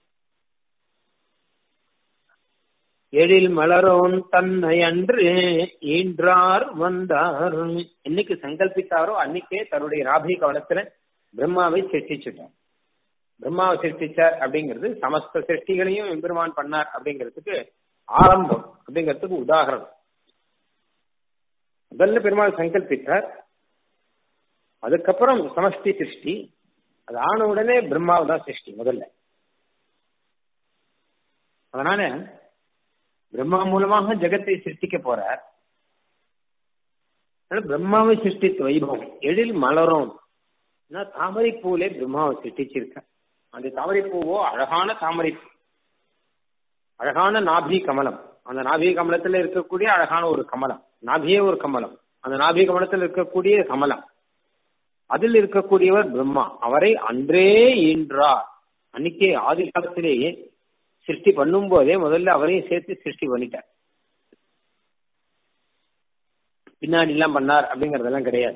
எழில் மலரோன் தன்னை அன்று ஈன்றார் வந்தார் என்னைக்கு சங்கல்பித்தாரோ அன்னைக்கே தன்னுடைய ராபி கவலத்துல பிரம்மாவை சிருஷ்டிச்சுட்டார் பிரம்மாவை சிருஷ்டிச்சார் அப்படிங்கிறது சமஸ்த சிருஷ்டிகளையும் எம்பெருமான் பண்ணார் அப்படிங்கிறதுக்கு ஆரம்பம் அப்படிங்கிறதுக்கு உதாரணம் முதல்ல பெருமாள் சங்கல்பித்தார் அதுக்கப்புறம் சமஷ்டி சிருஷ்டி அது ஆன உடனே பிரம்மாவை தான் சிருஷ்டி முதல்ல அதனால பிரம்மா மூலமாக ஜெகத்தை சிருஷ்டிக்க போறார் பிரம்மாவை சிருஷ்டித்த வைபவம் எழில் மலரும் நான் தாமரைப்பூவிலே பிரம்மாவை சிருஷ்டிச்சிருக்கேன் அந்த தாமரைப்பூவோ அழகான தாமரை அழகான நாபி கமலம் அந்த நாபி கமலத்துல இருக்கக்கூடிய அழகான ஒரு கமலம் நாபியே ஒரு கமலம் அந்த நாபி கமலத்தில் இருக்கக்கூடிய கமலம் அதில் இருக்கக்கூடியவர் பிரம்மா அவரை அன்றே ஈன்றார் அன்னைக்கே ஆதி காலத்திலேயே சிருஷ்டி பண்ணும் போதே முதல்ல அவரையும் சேர்த்து சிருஷ்டி பண்ணிட்டார் பின்னாடி எல்லாம் பண்ணார் அப்படிங்கறதெல்லாம் கிடையாது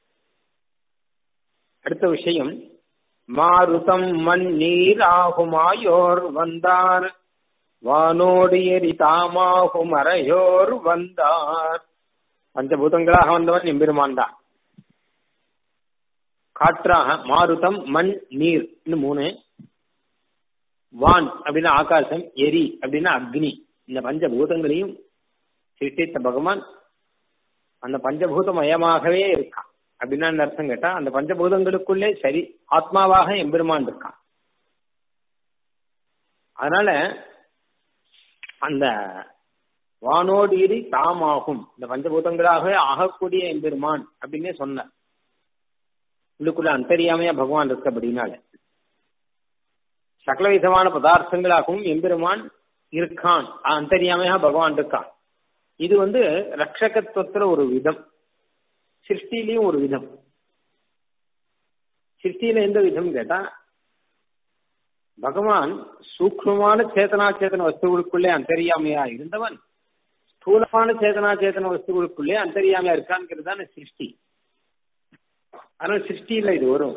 அடுத்த விஷயம் மாருதம் மண் நீர் ஆகுமாயோர் வந்தார் வானோடு எரி தாமாகும் அறையோர் வந்தார் பஞ்சபூதங்களாக வந்தவன் எம்பெருமான் தான் காற்றாக மாருதம் மண் நீர் மூணு வான் அப்படின்னா ஆகாசம் எரி அப்படின்னா அக்னி இந்த பஞ்சபூதங்களையும் சிருஷ்டித்த பகவான் அந்த பஞ்சபூதமயமாகவே இருக்கான் அப்படின்னா என்ன அர்த்தம் கேட்டா அந்த பஞ்சபூதங்களுக்குள்ளே சரி ஆத்மாவாக எம்பெருமான் இருக்கான் அதனால அந்த வானோடு இரி தாமாகும் இந்த பஞ்சபூதங்களாகவே ஆகக்கூடிய எம்பெருமான் அப்படின்னே சொன்னார் உள்ளுக்குள்ள அந்தரியாமையா பகவான் இருக்கபடினால சகல விதமான பதார்த்தங்களாகவும் எம்பெருமான் இருக்கான் அந்தரியாமையா பகவான் இருக்கான் இது வந்து ரட்சகத்துவத்துல ஒரு விதம் சிருஷ்டிலையும் ஒரு விதம் சிருஷ்டியில எந்த விதம் கேட்டா பகவான் சூக்மமான சேதனா சேதன வஸ்துகளுக்குள்ளே அந்தரியாமையா இருந்தவன் ஸ்தூலமான சேதனா சேதன வஸ்துகளுக்குள்ளே அந்தரியாமையா இருக்கான்ங்கிறது தானே சிருஷ்டி அதனால சிருஷ்டியில இது வரும்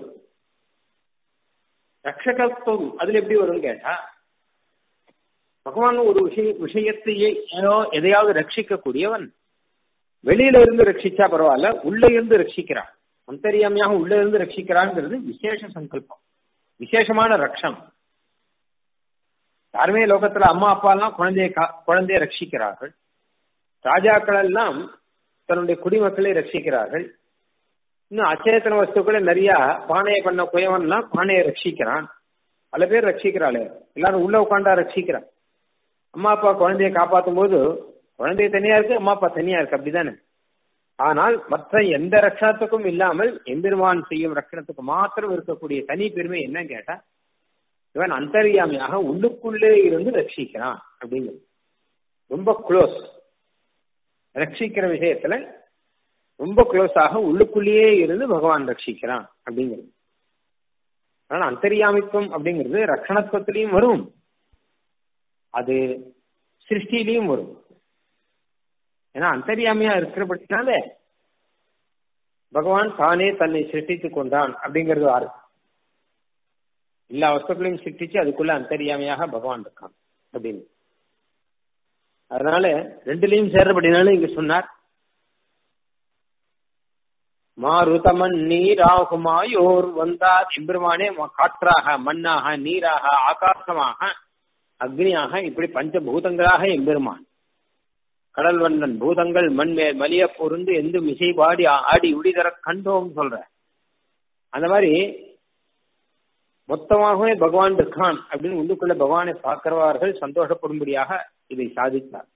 ரட்சகத்துவம் அதுல எப்படி வரும் கேட்டா பகவான் ஒரு விஷய விஷயத்தையே ஏதோ எதையாவது ரட்சிக்க கூடியவன் வெளியில இருந்து ரட்சிச்சா பரவாயில்ல உள்ள இருந்து ரட்சிக்கிறான் அந்தரியாமையாக உள்ள இருந்து ரட்சிக்கிறான்ங்கிறது விசேஷ சங்கல்பம் விசேஷமான ரக்ஷம் யாருமே லோகத்துல அம்மா அப்பா எல்லாம் குழந்தைய குழந்தைய ரட்சிக்கிறார்கள் ராஜாக்கள் எல்லாம் தன்னுடைய குடிமக்களை ரட்சிக்கிறார்கள் இன்னும் அச்சேதன வஸ்துக்களை நிறைய பானையை பண்ண குயவன்லாம் பானையை ரட்சிக்கிறான் பல பேர் ரட்சிக்கிறாளே எல்லாரும் உள்ள உட்காண்டா ரட்சிக்கிறான் அம்மா அப்பா குழந்தைய காப்பாற்றும் போது குழந்தை தனியா இருக்கு அம்மா அப்பா தனியா இருக்கு அப்படிதானே ஆனால் மற்ற எந்த ரட்சணத்துக்கும் இல்லாமல் எம்பெருமான் செய்யும் ரட்சணத்துக்கு மாத்திரம் இருக்கக்கூடிய தனி பெருமை என்ன கேட்டா இவன் அந்தரியாமையாக உள்ளுக்குள்ளே இருந்து ரட்சிக்கிறான் அப்படிங்கிறது ரொம்ப க்ளோஸ் ரட்சிக்கிற விஷயத்துல ரொம்ப க்ளோஸாக உள்ளுக்குள்ளேயே இருந்து பகவான் ரட்சிக்கிறான் அப்படிங்கிறது அதனால அந்தரியாமித்துவம் அப்படிங்கிறது ரட்சணத்துவத்திலையும் வரும் அது சிருஷ்டிலையும் வரும் ஏன்னா அந்தரியாமையா இருக்கிறபடினால பகவான் தானே தன்னை சிருஷ்டித்துக் கொண்டான் அப்படிங்கிறது ஆறு எல்லா வஸ்துக்களையும் சிருஷ்டிச்சு அதுக்குள்ள அந்தரியாமையாக பகவான் இருக்கான் அப்படின்னு அதனால ரெண்டுலையும் சேர்றபடினால இங்க சொன்னார் மாருதமன் நீராகுமாயோர் வந்தார் எம்பெருமானே காற்றாக மண்ணாக நீராக ஆகாசமாக அக்னியாக இப்படி பஞ்சபூதங்களாக எம்பெருமான் கடல் வண்ணன் பூதங்கள் மண் மேல் மலிய பொருந்து எந்த மிசை பாடி ஆடி உடிதர கண்டோம் சொல்ற அந்த மாதிரி மொத்தமாகவே பகவான் இருக்கான் அப்படின்னு உள்ளுக்குள்ள பகவானை பார்க்கிறவார்கள் சந்தோஷப்படும்படியாக இதை சாதித்தார்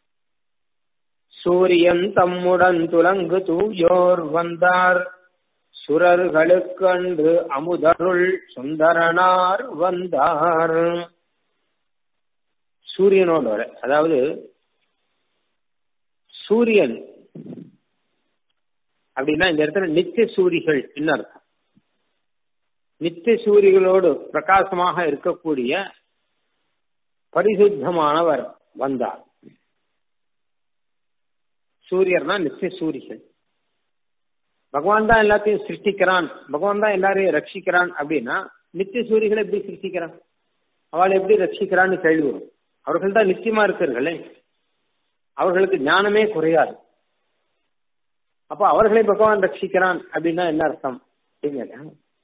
சூரியன் தம்முடன் துலங்கு தூயோர் வந்தார் சுரர்களுக்கு அன்று அமுதருள் சுந்தரனார் வந்தார் சூரியனோட அதாவது சூரியன் அப்படின்னா இந்த இடத்துல நித்திய சூரிகள் என்ன அர்த்தம் நித்திய சூரிகளோடு பிரகாசமாக இருக்கக்கூடிய பரிசுத்தமானவர் வந்தார் சூரியர்னா நித்திய சூரிகள் பகவான் தான் எல்லாத்தையும் சிருஷ்டிக்கிறான் பகவான் தான் எல்லாரையும் ரட்சிக்கிறான் அப்படின்னா நித்திய சூரிகளை எப்படி சிருஷ்டிக்கிறான் அவளை எப்படி ரட்சிக்கிறான்னு கேள்வி வரும் அவர்கள் தான் நிச்சயமா இருக்கிறார்களே அவர்களுக்கு ஞானமே குறையாது அப்ப அவர்களை பகவான் ரட்சிக்கிறான் அப்படின்னா என்ன அர்த்தம் அப்படிங்க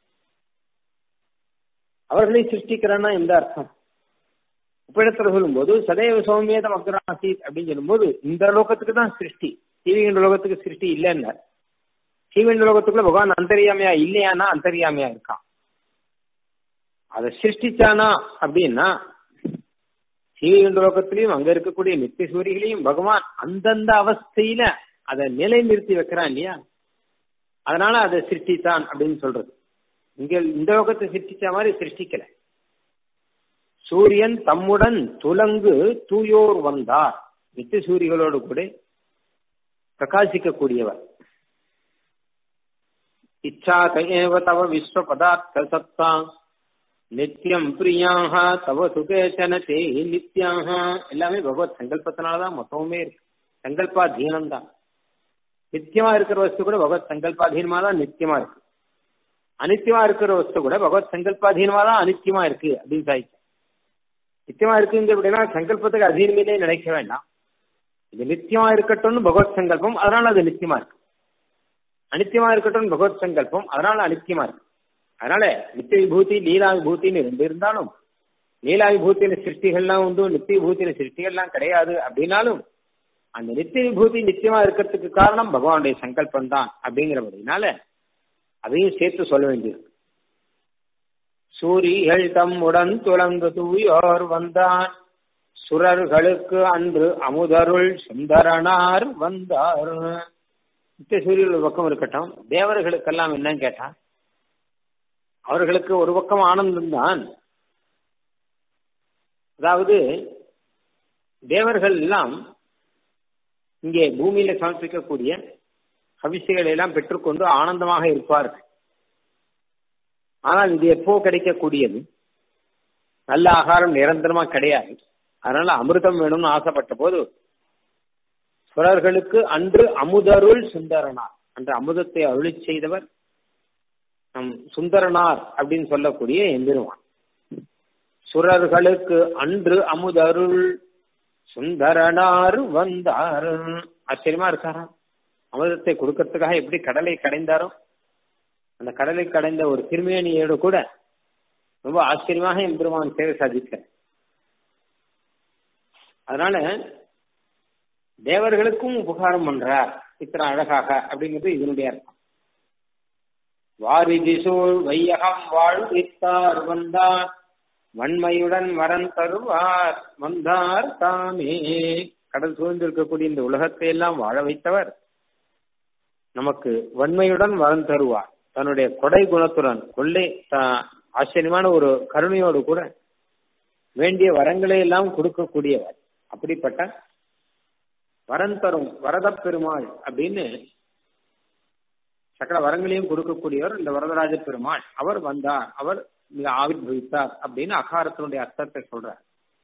அவர்களை சிருஷ்டிக்கிறான்னா எந்த அர்த்தம் உப்பிடத்துல சொல்லும்போது சதைவ சௌமியதம் அக்ராசீத் அப்படின்னு சொல்லும்போது இந்த லோகத்துக்கு தான் சிருஷ்டி சீவிகண்ட லோகத்துக்கு சிருஷ்டி இல்லைன்னு சீவிகண்ட லோகத்துக்குள்ள பகவான் அந்தரியாமையா இல்லையானா அந்தரியாமையா இருக்கான் அதை சிருஷ்டிச்சானா அப்படின்னா சீவிகண்ட லோகத்திலையும் அங்க இருக்கக்கூடிய நித்திய சூரியகளையும் பகவான் அந்தந்த அவஸ்தையில அதை நிலை நிறுத்தி வைக்கிறான் இல்லையா அதனால அதை சிருஷ்டித்தான் அப்படின்னு சொல்றது இங்க இந்த லோகத்தை சிருஷ்டிச்ச மாதிரி சிருஷ்டிக்கல சூரியன் தம்முடன் துலங்கு தூயோர் வந்தார் நித்திய சூரிகளோடு கூட பிரகாசிக்கக்கூடியவர் இச்சா கையேவ தவ விஸ்வ பதார்த்த சத்தா நித்தியம் பிரியாக தவ சுகேச்சன தே நித்யாக எல்லாமே பகவத் சங்கல்பத்தினாலதான் மொத்தமுமே இருக்கு சங்கல்பாதீனம் தான் நித்தியமா இருக்கிற வஸ்து கூட பகவத் சங்கல்பாதீனமா தான் நித்தியமா இருக்கு அனித்தியமா இருக்கிற வஸ்து கூட பகவத் சங்கல்பாதீனமா தான் அனித்தியமா இருக்கு அப்படின்னு சாதிச்சு நித்தியமா இருக்குங்க அப்படின்னா சங்கல்பத்துக்கு அதீனமே நினைக்க வேண்டாம் இது நித்தியமா இருக்கட்டும்னு பகவத் சங்கல்பம் அதனால அது நித்தியமா இருக்கு அனித்தியமா இருக்கட்டும் பகவத் சங்கல்பம் அதனால அனித்தியமா இருக்கு அதனால நித்திய விபூதி லீலா விபூதின்னு ரெண்டு இருந்தாலும் லீலா விபூத்தின சிருஷ்டிகள்லாம் உண்டு நித்திய விபூத்தின சிருஷ்டிகள்லாம் கிடையாது அப்படின்னாலும் அந்த நித்திய விபூதி நித்தியமா இருக்கிறதுக்கு காரணம் பகவானுடைய சங்கல்பம் தான் அப்படிங்கிறபடினால அதையும் சேர்த்து சொல்ல வேண்டியது சூரிகள் தம்முடன் துலங்கு தூயோர் வந்தான் சுரர்களுக்கு அன்று அமுதருள் சுந்தரனார் வந்தார் நித்திய சூரியன் ஒரு பக்கம் இருக்கட்டும் தேவர்களுக்கெல்லாம் என்னன்னு கேட்டா அவர்களுக்கு ஒரு பக்கம் ஆனந்தம் தான் அதாவது தேவர்கள் எல்லாம் இங்கே பூமியில சமர்ப்பிக்கக்கூடிய ஹவிசுகளை எல்லாம் பெற்றுக்கொண்டு ஆனந்தமாக இருப்பார்கள் ஆனால் இது எப்போ கிடைக்கக்கூடியது நல்ல ஆகாரம் நிரந்தரமா கிடையாது அதனால அமிர்தம் வேணும்னு ஆசைப்பட்ட போது சுரர்களுக்கு அன்று அமுதருள் சுந்தரனார் அன்று அமுதத்தை அருளி செய்தவர் நம் சுந்தரனார் அப்படின்னு சொல்லக்கூடிய எம்பெருமான் சுரர்களுக்கு அன்று அமுதருள் சுந்தரனார் வந்தார் ஆச்சரியமா இருக்காரா அமிர்தத்தை கொடுக்கறதுக்காக எப்படி கடலை கடைந்தாரோ அந்த கடலை கடைந்த ஒரு திருமேனியோடு கூட ரொம்ப ஆச்சரியமாக எம்பெருமான் சேவை சாதிக்க அதனால தேவர்களுக்கும் உபகாரம் பண்றார் இத்தனை அழகாக அப்படிங்கிறது இதனுடைய அர்த்தம் வாரிதி சூழ் வையகம் வாழ்வித்தார் வந்தார் வன்மையுடன் வரன் தருவார் வந்தார் தாமே கடல் சூழ்ந்திருக்கக்கூடிய இந்த உலகத்தை எல்லாம் வாழ வைத்தவர் நமக்கு வன்மையுடன் வரன் தருவார் தன்னுடைய கொடை குணத்துடன் கொள்ளை ஆச்சரியமான ஒரு கருணையோடு கூட வேண்டிய வரங்களை எல்லாம் கொடுக்கக்கூடியவர் அப்படிப்பட்ட வரன் தரும் வரத பெருமாள் அப்படின்னு சகல வரங்களையும் கொடுக்கக்கூடியவர் இந்த வரதராஜ பெருமாள் அவர் வந்தார் அவர் இங்க ஆவிர்வவித்தார் அப்படின்னு அகாரத்தினுடைய அர்த்தத்தை சொல்றார்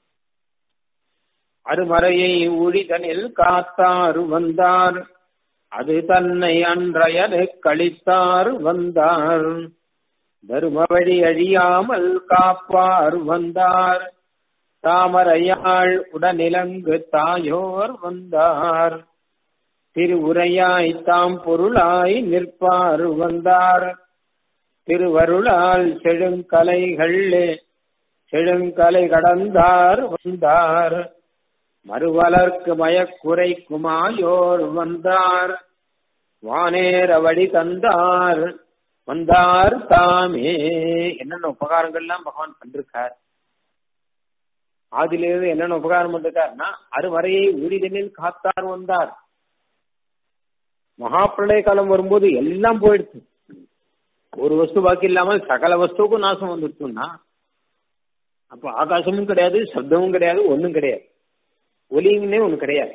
அருமறையை ஊழிதனில் காத்தார் வந்தார் அது தன்னை அன்றையனு கழித்தார் வந்தார் தரும வழி அழியாமல் காப்பார் வந்தார் தாமரையாள் உடனிலங்கு தாயோர் வந்தார் திருவுரையாய் தாம் பொருளாய் நிற்பார் வந்தார் திருவருளால் செழுங்கலைகள் செழுங்கலை கடந்தார் வந்தார் மறுவலர்க்கு மயக்குறை குமாயோர் வந்தார் வானேர வழி தந்தார் வந்தார் தாமே என்னென்ன உபகாரங்கள்லாம் பகவான் பண்றிருக்கார் ஆதிலிருந்து என்னென்ன உபகாரம் பண்ணிருக்காருன்னா அறுவரையை ஊரிதனில் காத்தார் வந்தார் மகா பிரளய காலம் வரும்போது எல்லாம் போயிடுச்சு ஒரு வஸ்து பாக்கி இல்லாமல் சகல வஸ்துவுக்கும் நாசம் வந்துருச்சுன்னா அப்ப ஆகாசமும் கிடையாது சப்தமும் கிடையாது ஒன்றும் கிடையாது ஒலியுமே ஒண்ணு கிடையாது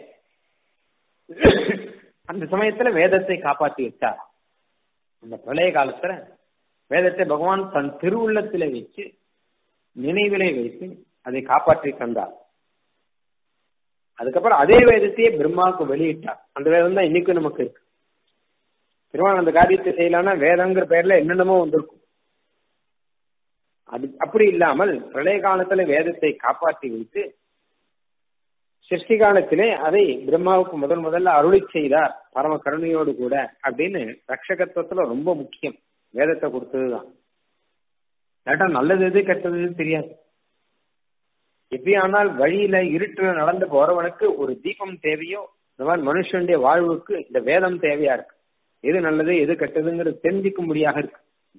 அந்த சமயத்துல வேதத்தை காப்பாற்றி வச்சார் அந்த பிரளய காலத்துல வேதத்தை பகவான் தன் திருவுள்ளத்திலே வச்சு நினைவிலே வைத்து அதை காப்பாற்றி தந்தார் அதுக்கப்புறம் அதே வேதத்தையே பிரம்மாவுக்கு வெளியிட்டார் அந்த வேதம் தான் இன்னைக்கும் நமக்கு இருக்கு திருவான் அந்த காரியத்தை செய்யலாம்னா வேதங்கிற பேர்ல என்னென்னமோ வந்திருக்கும் அது அப்படி இல்லாமல் பிரளய காலத்துல வேதத்தை காப்பாற்றி வைத்து சிருஷ்டி காலத்திலே அதை பிரம்மாவுக்கு முதல் முதல்ல அருளி செய்தார் பரம கருணையோடு கூட அப்படின்னு ரட்சகத்துவத்துல ரொம்ப முக்கியம் வேதத்தை கொடுத்ததுதான் இல்லாட்டா நல்லது எது கெட்டது எது தெரியாது எப்படி ஆனால் வழியில இருட்டுல நடந்து போறவனுக்கு ஒரு தீபம் தேவையோ இந்த மாதிரி மனுஷனுடைய வாழ்வுக்கு இந்த வேதம் தேவையா இருக்கு எது நல்லது எது கெட்டதுங்கிறது தெரிஞ்சுக்கும்படியாக இருக்கு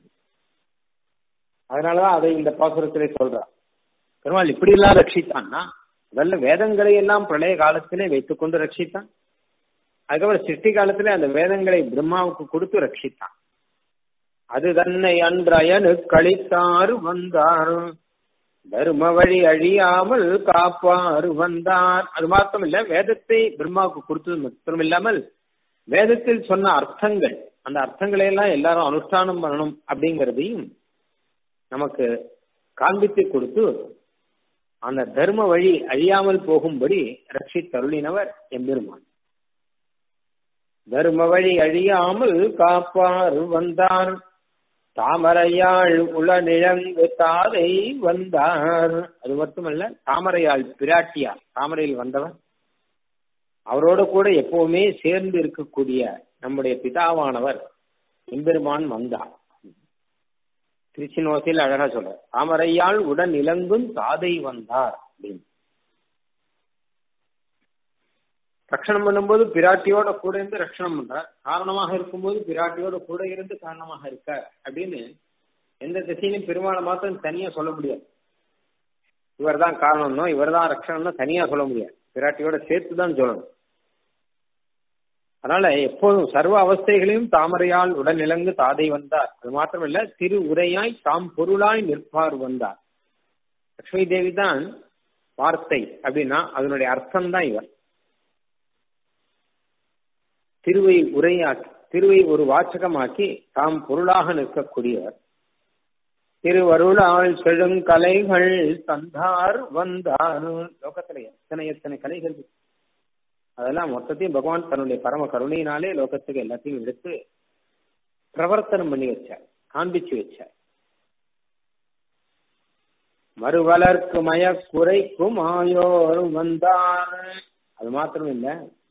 அதனாலதான் அதை இந்த பாசுரத்திலே சொல்றார் பெருமாள் இப்படி எல்லாம் ரட்சித்தான்னா முதல்ல வேதங்களை எல்லாம் பிரளய காலத்திலே வைத்துக் கொண்டு ரட்சித்தான் அதுக்கப்புறம் சிருஷ்டி காலத்திலே அந்த வேதங்களை பிரம்மாவுக்கு கொடுத்து ரட்சித்தான் அது தன்னை அன்றயனு கழித்தாறு வந்தார் தர்ம வழி அழியாமல் காப்பாறு வந்தார் அது மாத்திரம் இல்ல வேதத்தை பிரம்மாவுக்கு கொடுத்தது மாத்திரம் இல்லாமல் வேதத்தில் சொன்ன அர்த்தங்கள் அந்த அர்த்தங்களை எல்லாம் எல்லாரும் அனுஷ்டானம் பண்ணணும் அப்படிங்கிறதையும் நமக்கு காண்பித்து கொடுத்து அந்த தர்ம வழி அழியாமல் போகும்படி ரட்சித்தருளினவர் எம்பெருமான் தர்ம வழி அழியாமல் காப்பார் வந்தார் தாமரையாள் உளநிழங்கு தாதை வந்தார் அது மட்டுமல்ல தாமரையாள் பிராட்டியார் தாமரையில் வந்தவர் அவரோடு கூட எப்பவுமே சேர்ந்து இருக்கக்கூடிய நம்முடைய பிதாவானவர் எம்பெருமான் வந்தார் திருச்சினோசில் அழகா சொல்ற தாமரையாள் உடன் இலங்கும் தாதை வந்தார் அப்படின்னு ரட்சணம் பண்ணும்போது பிராட்டியோட கூட இருந்து ரட்சணம் பண்றார் காரணமாக இருக்கும்போது பிராட்டியோட கூட இருந்து காரணமாக இருக்கார் அப்படின்னு எந்த திசையிலும் பெருமாளை மாத்திரம் தனியா சொல்ல முடியாது இவர் தான் காரணம்னோ இவர் தான் ரட்சணம்னோ தனியா சொல்ல முடியாது பிராட்டியோட சேர்த்து தான் சொல்லணும் அதனால எப்போதும் சர்வ அவஸ்தைகளையும் தாமரையால் உடன் இலங்கு தாதை வந்தார் அது மாத்திரமல்ல திரு உரையாய் தாம் பொருளாய் நிற்பார் வந்தார் லட்சுமி தேவி தான் வார்த்தை அப்படின்னா அதனுடைய அர்த்தம் தான் இவர் திருவை உரையாக்கி திருவை ஒரு வாச்சகமாக்கி தாம் பொருளாக நிற்கக்கூடியவர் திருவருளால் செழுங்கலைகள் தந்தார் வந்தார் லோகத்துல எத்தனை எத்தனை கலைகள் இருக்கு. அதெல்லாம் மொத்தத்தையும் பகவான் தன்னுடைய பரம கருணையினாலே லோகத்துக்கு எல்லாத்தையும் எடுத்து பிரவர்த்தனம் பண்ணி வச்சார் காண்பிச்சு வச்சார் மறுவலர்க்கு மய குறைக்கும் ஆயோர் வந்தார் அது மாத்திரம் இல்ல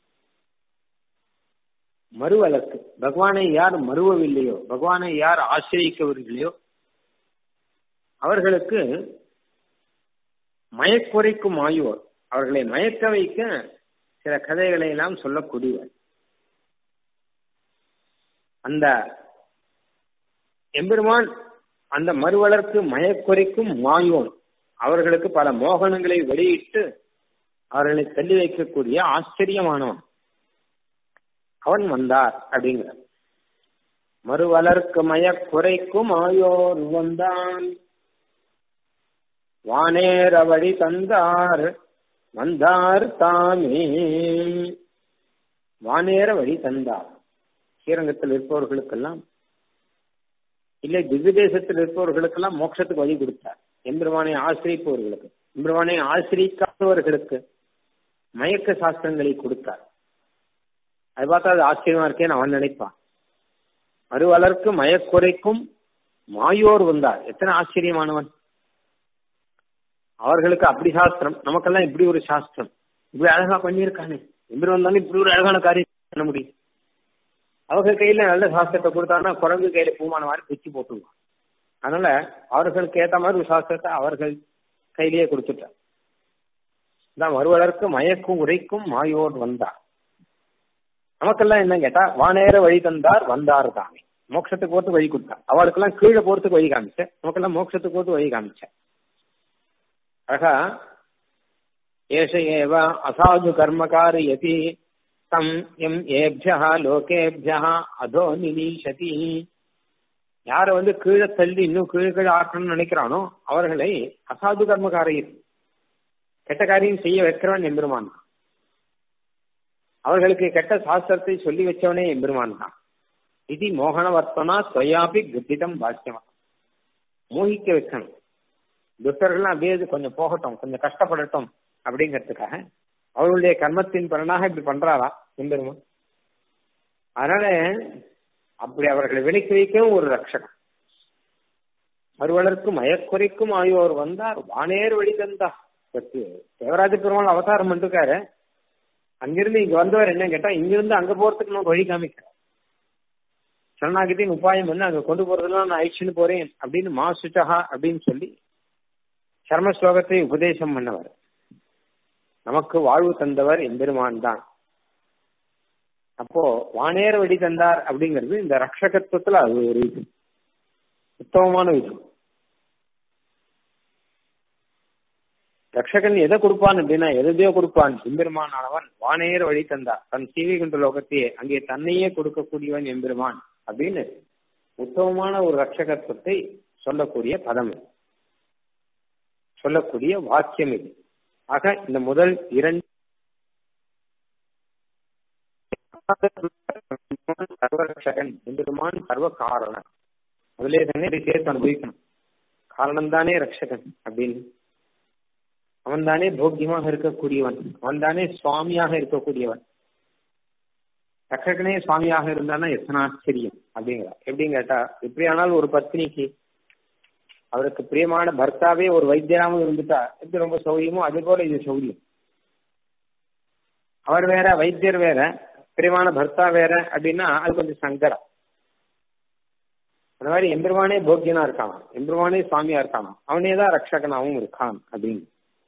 மறுவலர்க்கு பகவானை யார் மறுவவில்லையோ பகவானை யார் ஆசிரியக்கவில்லையோ அவர்களுக்கு மயக்குறைக்கும் ஆயோர் அவர்களை மயக்க வைக்க சில கதைகளை எல்லாம் சொல்லக்கூடியவர் அந்த எம்பெருமான் அந்த மறுவளர்க்கு மயக்குறைக்கும் மாயோன் அவர்களுக்கு பல மோகனங்களை வெளியிட்டு அவர்களை தள்ளி வைக்கக்கூடிய ஆச்சரியமானவன் அவன் வந்தார் அப்படிங்கிற மறுவளர்க்கு மயக்குறைக்கும் ஆயோர் வந்தான் வானேர வழி தந்தார் வந்தார் தாமே வானேர வழி தந்தார் ஸ்ரீரங்கத்தில் இருப்பவர்களுக்கெல்லாம் இல்லை திவ்ய தேசத்தில் இருப்பவர்களுக்கெல்லாம் மோட்சத்துக்கு வழி கொடுத்தார் எம்பெருமானை ஆசிரிப்பவர்களுக்கு எம்பெருமானை ஆசிரிக்காதவர்களுக்கு மயக்க சாஸ்திரங்களை கொடுத்தார் அது பார்த்தா அது ஆச்சரியமா இருக்கேன்னு அவன் நினைப்பான் மறுவலர்க்கு மயக்குறைக்கும் மாயோர் வந்தார் எத்தனை ஆச்சரியமானவன் அவர்களுக்கு அப்படி சாஸ்திரம் நமக்கெல்லாம் இப்படி ஒரு சாஸ்திரம் இப்படி அழகா பண்ணியிருக்கானே எப்படி வந்தாலும் இப்படி ஒரு அழகான காரியம் பண்ண முடியும் அவங்க கையில நல்ல சாஸ்திரத்தை கொடுத்தாங்கன்னா குரங்கு கையில பூமான மாதிரி பிச்சு போட்டுருவான் அதனால அவர்களுக்கு ஏத்த மாதிரி ஒரு சாஸ்திரத்தை அவர்கள் கையிலேயே கொடுத்துட்டார் தான் வருவதற்கு மயக்கும் உரைக்கும் மாயோர் வந்தார் நமக்கெல்லாம் என்ன கேட்டா வானேர வழி தந்தார் வந்தார் தாமே மோட்சத்துக்கு போட்டு வழி கொடுத்தார் அவளுக்கெல்லாம் கீழே போறதுக்கு வழி காமிச்ச நமக்கெல்லாம் மோட்சத்துக்கு போட்டு வழி காமிச்ச அழகா ஏஷ ஏவ அசாது கர்மகாரியதி தம் எம் ஏபியா லோகேபியா அதோ நினீஷதி யார வந்து கீழே தள்ளி இன்னும் கீழே கீழே ஆக்கணும்னு நினைக்கிறானோ அவர்களை அசாது கர்மகாரியர் கெட்ட காரியம் செய்ய வைக்கிறவன் எம்பெருமான் தான் அவர்களுக்கு கெட்ட சாஸ்திரத்தை சொல்லி வச்சவனே எம்பெருமான் தான் இது மோகனவர்த்தனா ஸ்வயாபி குத்திடம் பாக்கியமா மோகிக்க வைக்கணும் துஷ்டர்கள்லாம் அப்படியே கொஞ்சம் போகட்டும் கொஞ்சம் கஷ்டப்படட்டும் அப்படிங்கிறதுக்காக அவர்களுடைய கர்மத்தின் பலனாக இப்படி பண்றாரா எம்பெருமான் அதனால அப்படி அவர்களை விலக்கி வைக்கவும் ஒரு ரட்சகம் மறுவளர்க்கு மயக்குறைக்கும் ஆயோர் வந்தார் வானேர் வழி தந்தா தேவராஜ பெருமாள் அவதாரம் பண்ணிருக்காரு அங்கிருந்து இங்க வந்தவர் என்ன கேட்டா இங்கிருந்து அங்க போறதுக்கு நான் வழி காமிக்கிறேன் சரணாகத்தின் உபாயம் வந்து அங்க கொண்டு போறதுலாம் நான் அழிச்சுன்னு போறேன் அப்படின்னு மா சுச்சகா அப்படின்னு சொல்லி சர்ம ஸ்லோகத்தை உபதேசம் பண்ணவர் நமக்கு வாழ்வு தந்தவர் எம்பெருமான் தான் அப்போ வானேர வழி தந்தார் அப்படிங்கிறது இந்த ரக்ஷகத்துவத்துல அது ஒரு இது உத்தமமான விஷயம் ரக்ஷகன் எதை கொடுப்பான் அப்படின்னா எதையோ கொடுப்பான் எம்பெருமான் ஆனவன் வானேர வழி தந்தார் தன் சீவை கொண்ட லோகத்தையே அங்கே தன்னையே கொடுக்கக்கூடியவன் எம்பெருமான் அப்படின்னு உத்தமமான ஒரு ரட்சகத்துவத்தை சொல்லக்கூடிய பதம் இது சொல்லக்கூடிய வாக்கியம் இது ஆக இந்த முதல் இரண்டு சர்வரட்சகன் எம்பெருமான் சர்வ காரணன் முதலே தானே இதை சேர்த்து அனுபவிக்கணும் காரணம் தானே ரட்சகன் அப்படின்னு அவன் தானே போக்கியமாக இருக்கக்கூடியவன் அவன் தானே சுவாமியாக இருக்கக்கூடியவன் ரட்சகனே சுவாமியாக இருந்தானா எத்தனை ஆச்சரியம் அப்படிங்கிறா எப்படின்னு கேட்டா எப்படி ஆனால் ஒரு பத்னிக்கு அவருக்கு பிரியமான பர்த்தாவே ஒரு வைத்தியராகவும் இருந்துட்டா எப்படி ரொம்ப சௌரியமோ அதே போல இது சௌரியம் அவர் வேற வைத்தியர் வேற பிரியமான பர்த்தா வேற அப்படின்னா அது கொஞ்சம் சங்கடம் அந்த மாதிரி எம்பெருமானே போக்கியனா இருக்கான் எம்பெருமானே சுவாமியா இருக்கான் அவனே தான் ரட்சகனாகவும் இருக்கான் அப்படின்னு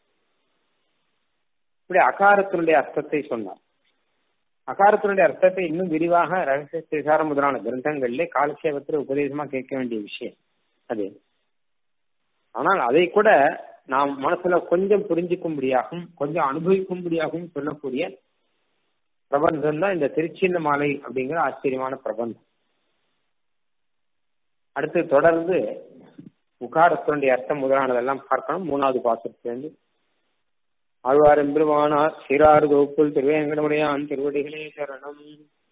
இப்படி அகாரத்தினுடைய அர்த்தத்தை சொன்னார் அகாரத்தினுடைய அர்த்தத்தை இன்னும் விரிவாக ரகசிய விசார முதலான கிரந்தங்களிலே காலக்ஷேபத்தில் உபதேசமா கேட்க வேண்டிய விஷயம் அது ஆனால் அதை கூட நாம் மனசுல கொஞ்சம் புரிஞ்சுக்கும்படியாகவும் கொஞ்சம் அனுபவிக்கும்படியாகவும் சொல்லக்கூடிய பிரபந்தம் தான் இந்த திருச்சின்ன மாலை அப்படிங்கிற ஆச்சரியமான பிரபந்தம் அடுத்து தொடர்ந்து உகாரத்தினுடைய அர்த்தம் முதலானதெல்லாம் பார்க்கணும் மூணாவது பாசத்திலிருந்து ஆழ்வார் எம்பெருமானார் சீராறு தொகுப்புள் திருவேங்கடமுடையான் திருவடிகளே சரணம்